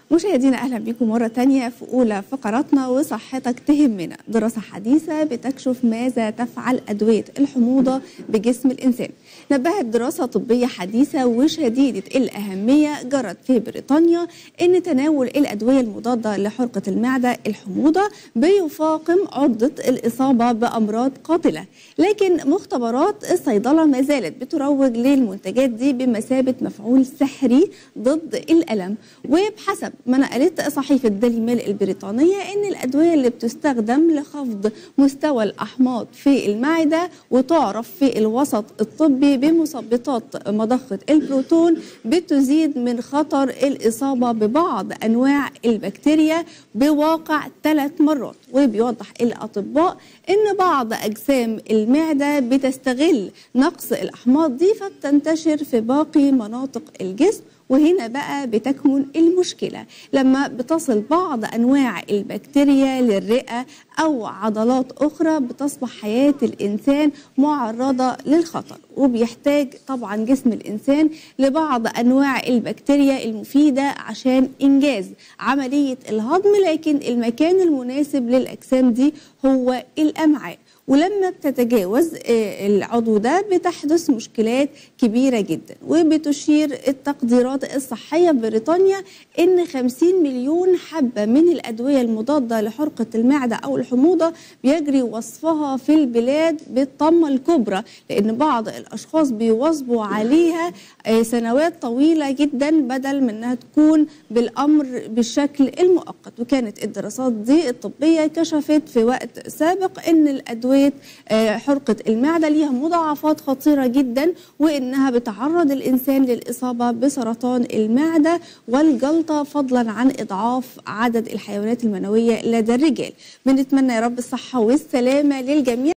مشاهدينا اهلا بكم مره تانية في اولى فقراتنا وصحتك تهمنا دراسه حديثه بتكشف ماذا تفعل ادويه الحموضه بجسم الانسان نبهت دراسه طبيه حديثه وشديده الاهميه جرت في بريطانيا ان تناول الادويه المضاده لحرقه المعده الحموضه بيفاقم عرضه الاصابه بامراض قاتله لكن مختبرات الصيدله ما زالت بتروج للمنتجات دي بمثابه مفعول سحري ضد الالم وبحسب ما نقلت صحيفة ديلي ميل البريطانية إن الأدوية اللي بتستخدم لخفض مستوى الأحماض في المعدة وتعرف في الوسط الطبي بمثبطات مضخة البروتون بتزيد من خطر الإصابة ببعض أنواع البكتيريا بواقع ثلاث مرات وبيوضح الأطباء إن بعض أجسام المعدة بتستغل نقص الأحماض دي فبتنتشر في باقي مناطق الجسم وهنا بقى بتكمن المشكلة لما بتصل بعض أنواع البكتيريا للرئة أو عضلات أخرى بتصبح حياة الإنسان معرضة للخطر وبيحتاج طبعا جسم الإنسان لبعض أنواع البكتيريا المفيدة عشان إنجاز عملية الهضم لكن المكان المناسب للأجسام دي هو الأمعاء ولما بتتجاوز العضو ده بتحدث مشكلات كبيرة جدا وبتشير التقديرات الصحية في بريطانيا ان 50 مليون حبة من الأدوية المضادة لحرقة المعدة أو الحموضة بيجري وصفها في البلاد بالطمة الكبرى لأن بعض الأشخاص بيواظبوا عليها سنوات طويلة جدا بدل من أنها تكون بالأمر بالشكل المؤقت وكانت الدراسات دي الطبية كشفت في وقت سابق أن الأدوية حرقة المعدة ليها مضاعفات خطيرة جدا وإنها بتعرض الإنسان للإصابة بسرطان المعدة والجلطة فضلا عن إضعاف عدد الحيوانات المنوية لدى الرجال بنتمنى يا رب الصحة والسلامة للجميع